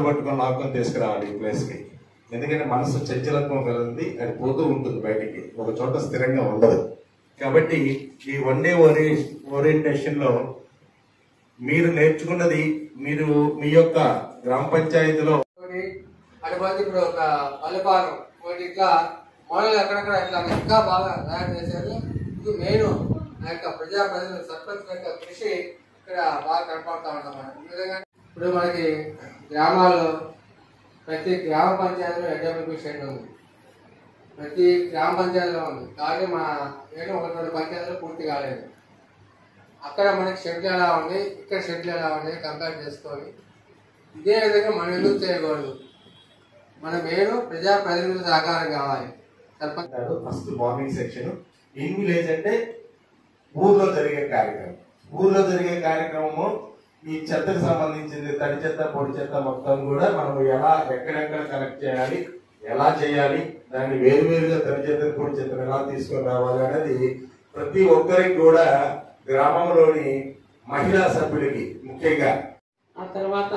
Caller పట్టుకొని లాక్కొని తీసుకురావాలి ఈ ప్లేస్కి ఎందుకంటే మనసు చంచలత్వం కలిగింది అది పోతూ ఉంటుంది బయటికి ఒక చోట స్థిరంగా ఉండదు కాబట్టి ఈ వన్ డే ఓరి ఓరియంటేషన్ లో మీరు నేర్చుకున్నది మీరు మీ యొక్క గ్రామ పంచాయతీలో ఒకటి అటుపతి ఇప్పుడు ఒక పల్లెపాలెం ఒకటి ఇట్లా మోడల్ ఎక్కడెక్కడ ఇట్లా ఇంకా బాగా తయారు చేశారు ఇది మెయిన్ ఆ యొక్క ప్రజాప్రతినిధులు సర్పంచ్ యొక్క కృషి ఇక్కడ బాగా కనపడతా ఉంటాం మనం ఈ విధంగా ఇప్పుడు మనకి గ్రామాల్లో ప్రతి గ్రామ పంచాయతీలో ఎడ్డమిక్ షెడ్ ఉంది ప్రతి గ్రామ పంచాయతీలో ఉంది కానీ మా నేను ఒక రెండు పంచాయతీలో పూర్తి కాలేదు అక్కడ మనకి షెడ్లు ఎలా ఉంది ఇక్కడ షెడ్లు ఎలా ఉన్నాయి కంపేర్ చేసుకొని ఇదే విధంగా మనం ఎందుకు చేయకూడదు మన మెయిన్ ప్రజా ప్రతినిధుల సహకారం కావాలి sarpanch first morning section in village అంటే ఊర్లో జరిగే కార్యక్రమం ఊర్లో జరిగే కార్యక్రమము ఈ చెత్తకు సంబంధించింది తడి చెత్త పొడి చెత్త మొత్తం కూడా మనం ఎలా ఎక్కడెక్కడ కలెక్ట్ చేయాలి ఎలా చేయాలి దాన్ని వేరువేరుగా తడి చెత్త పొడి చెత్తను ఎలా తీసుకొని రావాలి అనేది ప్రతి ఒక్కరికి కూడా గ్రామంలోని మహిళా సభ్యులకి ముఖ్యంగా ఆ తర్వాత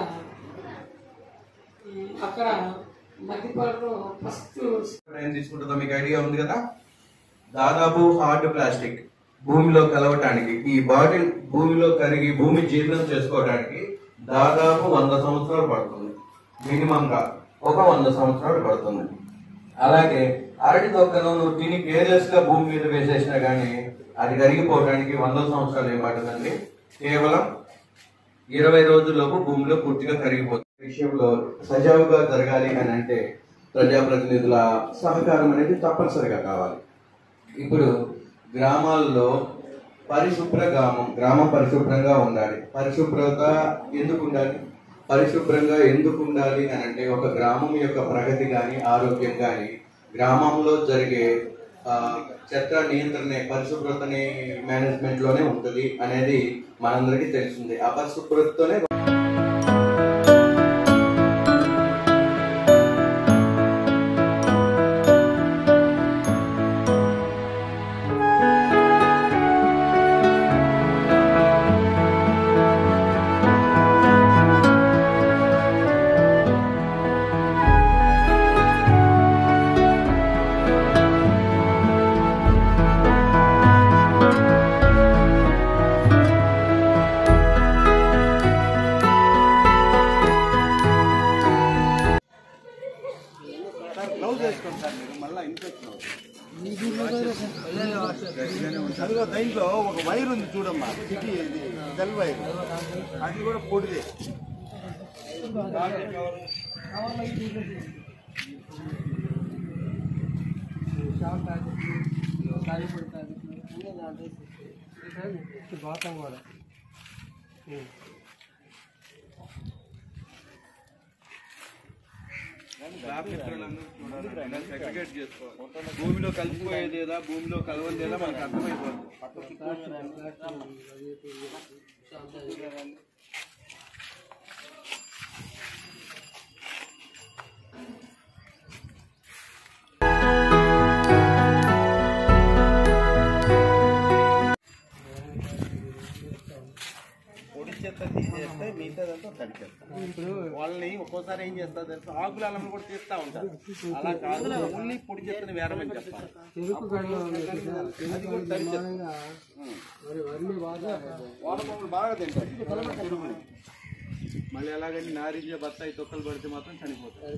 ఉమ్, అక్కడ మధ్యపాలలో ఫస్ట్ ఏం తీసుకుంటుందో మీకు ఐడియా ఉంది కదా దాదాపు హార్డ్ ప్లాస్టిక్ భూమిలో కలవటానికి ఈ బాటిల్ భూమిలో కరిగి భూమి జీర్ణం చేసుకోవడానికి దాదాపు వంద సంవత్సరాలు పడుతుంది మినిమం గా ఒక వంద సంవత్సరాలు పడుతుంది అలాగే అరటి తొక్కను నువ్వు తిని కేర్లెస్ గా భూమి మీద వేసేసినా గానీ అది కరిగిపోవడానికి వంద సంవత్సరాలు ఏం పడుతుందండి కేవలం ఇరవై రోజుల్లోపు భూమిలో పూర్తిగా కరిగిపోతుంది ఈ విషయంలో సజావుగా జరగాలి అని అంటే ప్రజాప్రతినిధుల సహకారం అనేది తప్పనిసరిగా కావాలి ఇప్పుడు గ్రామాల్లో పరిశుభ్ర గ్రామం గ్రామం పరిశుభ్రంగా ఉండాలి పరిశుభ్రత ఎందుకు ఉండాలి పరిశుభ్రంగా ఎందుకు ఉండాలి అని అంటే ఒక గ్రామం యొక్క ప్రగతి కానీ ఆరోగ్యం కానీ గ్రామంలో జరిగే ఆ, చెత్త నియంత్రణ పరిశుభ్రతని మేనేజ్మెంట్ లోనే ఉంటుంది అనేది మనందరికీ తెలిసింది ఆ పరిశుభ్రతతోనే అదిగో దీంట్లో ఒక వైర్ ఉంది చూడమ్మా సిటీ ఇది సెల్ వైర్ అది కూడా పొడిదే బాతం కూడా సెగ్రిగేట్ చేసుకో భూమిలో కలిసిపోయేది ఏదా భూమిలో కలవంది ఏదా మనకు అర్థమైపోతుంది పొడి చెత్త తీసేస్తే మిగతాదంతా తడి చెత్త వాళ్ళని ఒక్కోసారి ఏం చేస్తారు తెలుసా ఆకుల అల్లం కూడా తీస్తా ఉంటారు అలా కాదు ఓన్లీ పొడి చెత్తని వేరమని చెప్పాలి చెరుకు గడిలో ఉంది కదా, అది కూడా తడి చెత్త మామూలుగా మరి వరిని బాగా వానపాములు బాగా తింటారు చెరువుని మళ్ళీ ఎలాగంటే నారింజ బత్తాయి తొక్కలు పడితే మాత్రం చనిపోతాయి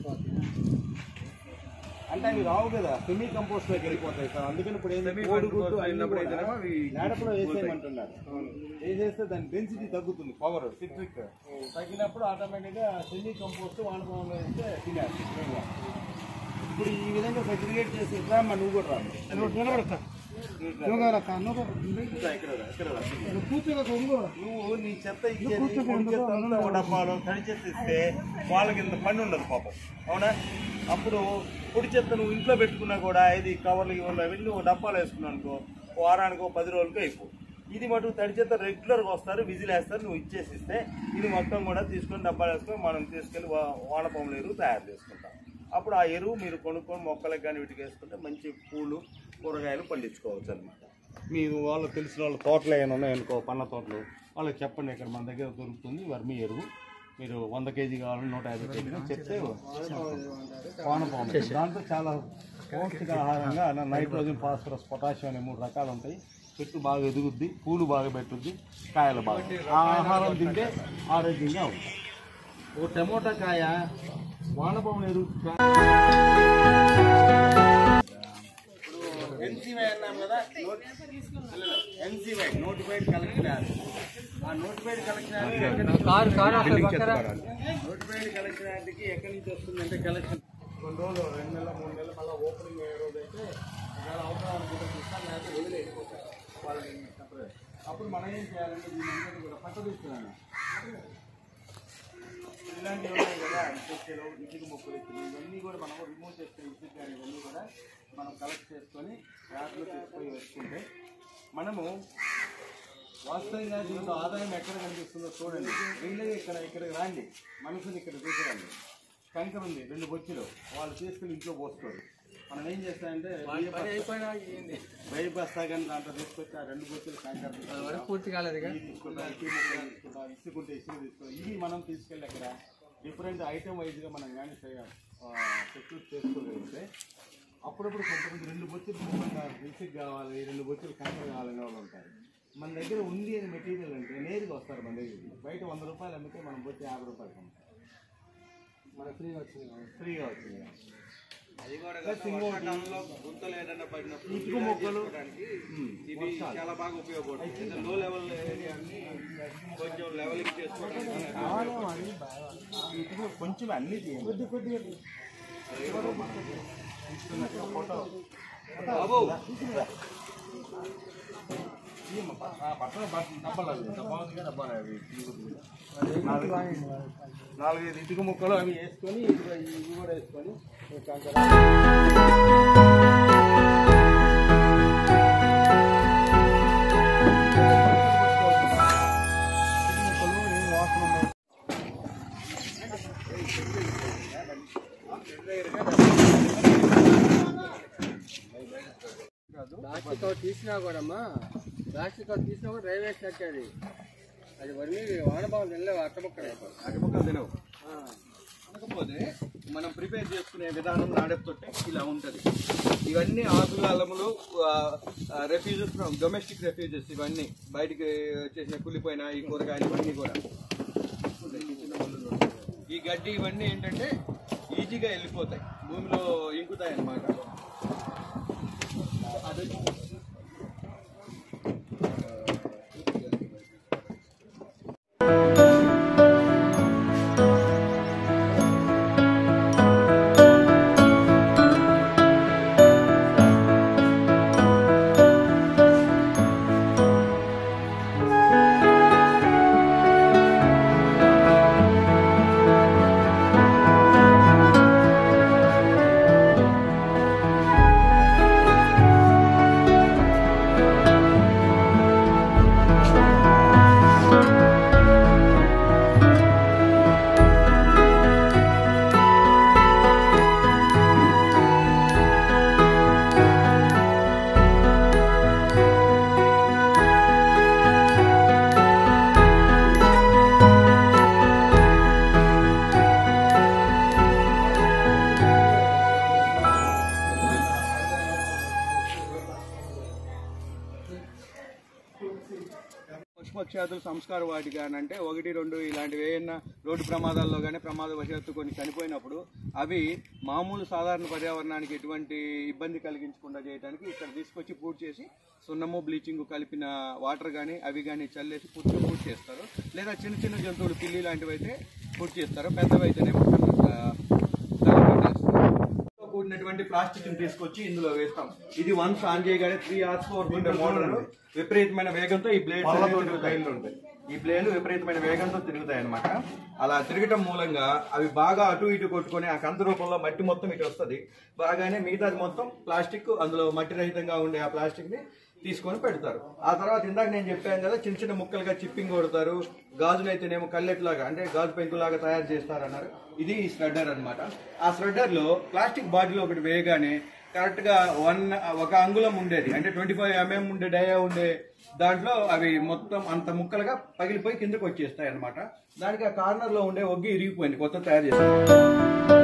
అంటే అవి రావు కదా సెమీ కంపోస్ట్ లోకి వెళ్ళిపోతాయి సార్ అందుకని ఇప్పుడు ఏంటంటే కోడిగుడ్డు అయినప్పుడు నేడపలో వేసేయమంటున్నారు వేసేస్తే దాని డెన్సిటీ తగ్గుతుంది పవర్ సిట్రిక్ తగ్గినప్పుడు ఆటోమేటిక్ గా సెమీ కంపోస్ట్ వానపాములో వేస్తే తినేది ఇప్పుడు ఈ విధంగా సెగ్రిగేట్ చేసి ఇట్లా అమ్మ నువ్వు కూడా రా ఇంకా ఇక్కడ రా, ఇక్కడ రా. నువ్వు నీ చెత్త ఇచ్చేది పొడి చెత్త అంతా ఒక డబ్బాలో తడి చెత్త ఇస్తే వాళ్ళకి ఇంత పని ఉండదు పాపం అవునా అప్పుడు పొడి చెత్త నువ్వు ఇంట్లో పెట్టుకున్నా కూడా ఇది కవర్లు ఇవ్వాలి వెళ్ళి ఒక డబ్బాలో వేసుకున్నావు అనుకో వారానికో పది రోజులకో అయిపో ఇది మటుకు తడి చెత్త రెగ్యులర్గా వస్తారు విజిల్ వేస్తారు నువ్వు ఇచ్చేసి ఇస్తే ఇది మొత్తం కూడా తీసుకొని డబ్బాలు వేసుకొని మనం తీసుకెళ్ళి వా- వానపాముల ఎరువు తయారు చేసుకుంటాం అప్పుడు ఆ ఎరువు మీరు కొనుక్కొని మొక్కలకు కానీ వీటికి వేసుకుంటే మంచి పూలు కూరగాయలు పండించుకోవచ్చు అనమాట మీ వాళ్ళు తెలిసిన వాళ్ళ తోటలు ఏమైనా ఉన్నాయనుకో పండ్ల తోటలు వాళ్ళకి చెప్పండి ఇక్కడ మన దగ్గర దొరుకుతుంది వర్మి ఎరువు మీరు వంద కేజీ కావాలని నూట యాభై కేజీ చెప్తే వానపాము దాంట్లో చాలా పౌష్టికాహారంగా నైట్రోజన్ ఫాస్ఫరస్ పొటాషియం అనే మూడు రకాలు ఉంటాయి చెట్టు బాగా ఎదుగుద్ది పూలు బాగా పెట్టుద్ది కాయలు బాగా ఆ ఆహారం తింటే ఆరోగ్యంగా ఉంటాయి ఓ టమోటా కాయ వానపాములు ఎదుగు ఎన్సీవై అన్నాం కదా ఎన్సీవై నోటిఫైడ్ కలెక్షన్ యాడ్ ఆ notified collection yard car car అక్కడ పక్కన నోటిఫైడ్ కలెక్షన్ యాడ్కి ఎక్కడి నుంచి వస్తుందంటే కలెక్షన్ కొన్ని రోజులు రెండు నెలలు మూడు నెలలు మళ్ళీ ఓపెనింగ్ అయ్యే రోజు అయితే ఒకవేళ అవసరం అనుకుంటే చూస్తాం లేకపోతే వదిలేసిపోతారు వాళ్ళని separate. అప్పుడు మనం ఏం చేయాలంటే దీని అందరినీ కూడా పట్ట తీసుకురాను ఇలాంటివి ఉన్నాయి కదా ఇసుకలు ఇసుక మొక్కలు ఇసుకలు ఇవన్నీ కూడా మనం రిమూవ్ చేసుకుని ఇసుక కానీ ఇవన్నీ కూడా మనం కలెక్ట్ చేసుకొని యాప్లో తీసుకొని వేసుకుంటే మనము వాస్తవంగా దీంట్లో ఆదాయం ఎక్కడ కనిపిస్తుందో చూడండి వీళ్ళే ఇక్కడ ఇక్కడికి రాండి మనుషులు ఇక్కడ తీసుకురండి కంకర ఉంది రెండు బొచ్చులు వాళ్ళు తీసుకుని ఇంట్లో పోసుకోరు మనం ఏం చేస్తామంటే పని అయిపోయినా ఏంది? బయట బస్తా కానీ దాంట్లో తీసుకొచ్చి ఆ రెండు బొచ్చులు కంకర అది వరకు పూర్తి కాలేదు ఇక. ఇవి తీసుకుంటాం ఇసుక ముక్కలు తీసుకుంటాం ఇసుకుంటే ఇసుక తీసుకుంటాం ఇవి మనం తీసుకెళ్ళి అక్కడ డిఫరెంట్ ఐటమ్ వైజ్గా మనం కానీ సెక్యూర్ చేసుకోగలిగితే అప్పుడప్పుడు కొంతమంది రెండు బొచ్చులు ముఖ్యంగా ఇసుక కావాలి రెండు బొచ్చులు కంకర కావాలని వాళ్ళు ఉంటారు మన దగ్గర ఉంది అని మెటీరియల్ అంటే నేరుగా వస్తారు మన దగ్గరికి బయట వంద రూపాయలు అమ్మితే మనం బొచ్చి యాభై రూపాయలు అమ్ముతాం మన ఫ్రీగా వచ్చింది ఫ్రీగా వచ్చింది అది కూడా ప్లస్ ఇంకోటి గుంతలు ఏదైనా పడినప్పుడు ఇటుక మొక్కలు ఉమ్, ఇవి వర్షాలు. చాలా బాగా ఉపయోగపడుతుంది లో లెవెల్ ఏరియాని కొంచెం లెవెలింగ్ చేసుకోవడానికి ఇటుక కొంచెం అన్ని తీయండి కొద్ది కొద్దిగా ఫోటో బాబు పట్టణ డబ్బాలు అవి డబ్బాలు డబ్బాలు అవి నాలుగు- నాలుగైదు ఇటుక ముక్కలు అవి వేసుకొని ఇటుక ఇవి కూడా వేసుకొని కంకర ఇటుక ముక్కలు ఏం వాసన ఉండవు. ప్లాస్టిక్ కవర్ తీసినా కూడా అమ్మా ప్లాస్టిక్ కవర్ తీసినా కూడా రైల్వే స్టాక్ అది అది వరి వానపాలు తినలేవు అట్టపక్కన అటుపక్కలు తినవు కాకపోతే మనం ప్రిపేర్ చేసుకునే విధానం నాడెప్తోటే ఇలా ఉంటుంది ఇవన్నీ ఆకుగాలములు రెఫ్యూజెస్ డొమెస్టిక్ రెఫ్యూజెస్ ఇవన్నీ బయటికి చేసిన కుళ్ళిపోయిన ఈ కూరగాయలు ఇవన్నీ కూడా ఈ గడ్డి ఇవన్నీ ఏంటంటే ఈజీగా వెళ్ళిపోతాయి భూమిలో ఇంకుతాయి అన్నమాట అది పశుపక్షాదుల సంస్కార వాటిక అని అంటే ఒకటి రెండు ఇలాంటివి ఏమైనా రోడ్డు ప్రమాదాల్లో కానీ ప్రమాదవశాత్తు కొన్ని చనిపోయినప్పుడు అవి మామూలు సాధారణ పర్యావరణానికి ఎటువంటి ఇబ్బంది కలిగించకుండా చేయడానికి ఇక్కడ తీసుకొచ్చి పూర్తి చేసి సున్నము బ్లీచింగ్ కలిపిన వాటర్ కానీ అవి కానీ చల్లేసి పూర్తిగా పూర్తి చేస్తారు లేదా చిన్న చిన్న జంతువులు పిల్లి లాంటివి అయితే పూర్తి చేస్తారు పెద్దవి అయితేనేమో కళ్ళ- తో కూడినటువంటి ప్లాస్టిక్ ని తీసుకొచ్చి ఇందులో వేస్తాం ఇది వన్స్ ఆన్ చేయగానే త్రీ అవర్స్ ఉండే మోటార్ విపరీతమైన వేగంతో ఈ బ్లేడ్ పళ్ళతోటి టైర్లు ఉంటాయి. ఈ ప్లేన్లు విపరీతమైన వేగంతో తిరుగుతాయి అన్నమాట అలా తిరగటం మూలంగా అవి బాగా అటు ఇటు కొట్టుకొని ఆ కంద రూపంలో మట్టి మొత్తం ఇటు వస్తుంది బాగానే మిగతాది మొత్తం ప్లాస్టిక్ అందులో మట్టి రహితంగా ఉండే ఆ ప్లాస్టిక్ ని తీసుకొని పెడతారు ఆ తర్వాత ఇందాక నేను చెప్పాను కదా చిన్న చిన్న ముక్కలుగా చిప్పింగ్ కొడతారు గాజులు అయితేనేమో కల్లెట్లాగా అంటే గాజు పెంకులాగా తయారు చేస్తారన్నారు ఇది స్ప్రెడర్ అన్నమాట ఆ స్ప్రెడర్ లో ప్లాస్టిక్ బాటిల్ ఒకటి వేయగానే కరెక్ట్ గా వన్ ఒక అంగుళం ఉండేది అంటే ట్వంటీ ఫైవ్ ఎంఎం ఉండే డయా ఉండే దాంట్లో అవి మొత్తం అంత ముక్కలుగా పగిలిపోయి కిందకు వచ్చేస్తాయి అన్నమాట దానికి ఆ కార్నర్ లో ఉండే ఒగ్గి ఇరిగిపోయింది కొత్త తయారు చేశారు